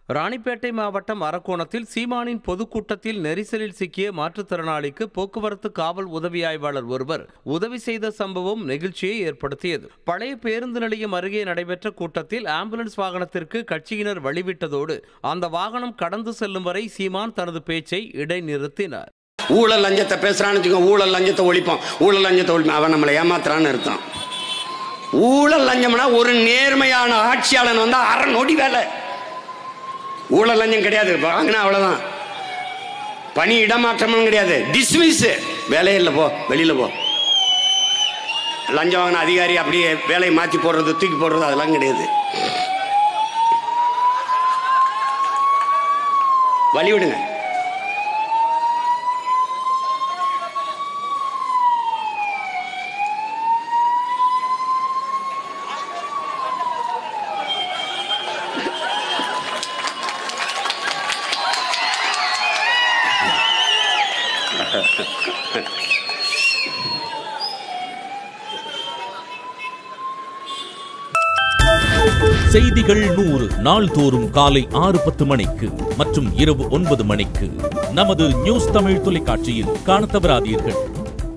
ராணிப்பேட்டை மாவட்டம் அரக்கோணத்தில் சீமானின் பொதுக்கூட்டத்தில் நெரிசலில் சிக்கிய மாற்றுத்திறனாளிக்கு போக்குவரத்து காவல் உதவி ஆய்வாளர் ஒருவர் உதவி செய்த சம்பவம் நெகிழ்ச்சியை ஏற்படுத்தியது பழைய பேருந்து நிலையம் அருகே நடைபெற்ற கூட்டத்தில் ஆம்புலன்ஸ் வாகனத்திற்கு கட்சியினர் வழிவிட்டதோடு அந்த வாகனம் கடந்து செல்லும் வரை சீமான் தனது பேச்சை இடைநிறுத்தினார் ஊழல் லஞ்சத்தை பேசுறான்னு வச்சுக்கோ ஊழல் லஞ்சத்தை ஒழிப்போம் ஊழல் லஞ்சத்தை ஒழிப்போம் அவன் நம்மளை ஏமாத்துறான்னு அர்த்தம் ஊழல் லஞ்சம்னா ஒரு நேர்மையான ஆட்சியாளன் வந்தா அரை நொடி வேலை ஊழல் லஞ்சம் கிடையாது வாங்கினா அவ்வளவுதான் பணி இடமாற்றமும் கிடையாது டிஸ்மிஸ் வேலையே இல்லை போ வெளியில போ லஞ்சம் வாங்கின அதிகாரி அப்படியே வேலையை மாற்றி போடுறது தூக்கி போடுறது அதெல்லாம் கிடையாது வழி விடுங்க செய்திகள் நூறு நாள்தோறும் காலை ஆறு பத்து மணிக்கு மற்றும் இரவு ஒன்பது மணிக்கு நமது நியூஸ் தமிழ் தொலைக்காட்சியில் காணத் தவறாதீர்கள்